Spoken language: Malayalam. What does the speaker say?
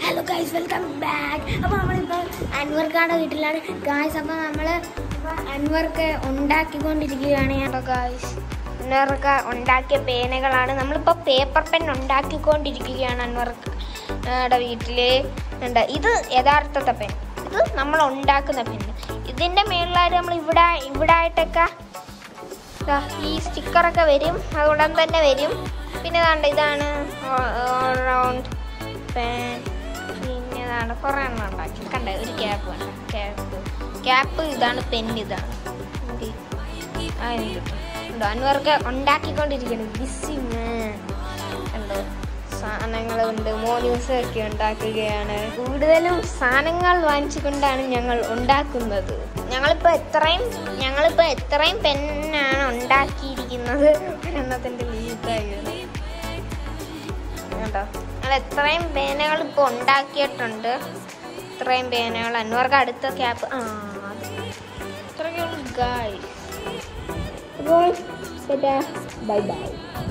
ഹലോ ഗൈസ് വെൽക്കം ബാക്ക് അപ്പോൾ നമ്മളിപ്പോൾ അൻവർക്കാടെ വീട്ടിലാണ് ഗായ്സ് അപ്പോൾ നമ്മൾ അൻവർക്ക് ഉണ്ടാക്കിക്കൊണ്ടിരിക്കുകയാണ് കേട്ടോ ഗായ്സ് അൻവർക്ക് ഉണ്ടാക്കിയ പേനകളാണ് നമ്മളിപ്പോൾ പേപ്പർ പെൻ ഉണ്ടാക്കിക്കൊണ്ടിരിക്കുകയാണ് അൻവർക്കയുടെ വീട്ടിൽ ഉണ്ട് ഇത് യഥാർത്ഥത്തെ പെൻ ഇത് നമ്മൾ ഉണ്ടാക്കുന്ന പെൻ ഇതിൻ്റെ മേളിലായിട്ട് നമ്മൾ ഇവിടെ ഇവിടെ ആയിട്ടൊക്കെ ദാ ഈ സ്റ്റിക്കറൊക്കെ വരും അത് ഉടൻ തന്നെ വരും പിന്നെ ദാണ്ട ഇതാണ് റൗണ്ട് പാൻ പിന്നെ ഇതാണ് കുറേ എണ്ണം ഉണ്ടാക്കി കണ്ട ഒരു ക്യാപ്പ് വേണ്ട ക്യാപ്പ് ക്യാപ്പ് ഇതാണ് പെൻ ഇതാണ് ഇത് അതിന് കിട്ടും ഉണ്ടോ അൻവർക്ക് ഉണ്ടാക്കിക്കൊണ്ടിരിക്കുന്നത് ബിസി ഉണ്ടോ സാധനങ്ങളുണ്ട് മോർണിംഗ്സ് ഒക്കെ ഉണ്ടാക്കുകയാണ് കൂടുതലും സാധനങ്ങൾ വാങ്ങിച്ചുകൊണ്ടാണ് ഞങ്ങൾ ഉണ്ടാക്കുന്നത് ഞങ്ങളിപ്പോൾ എത്രയും ഞങ്ങളിപ്പോൾ എത്രയും പെന്നാണ് ഉണ്ടാക്കിയിരിക്കുന്നത് എണ്ണത്തിൻ്റെ ലീക്കായത് കേട്ടോ ഞങ്ങൾ എത്രയും പേനകൾ ഇപ്പോൾ ഉണ്ടാക്കിയിട്ടുണ്ട് ഇത്രയും പേനകൾ അന്വർക്ക് അടുത്ത ക്യാപ്പ് ആ അത് ഇത്രയൊക്കെ ഗായ് അപ്പോൾ ബൈ ബൈ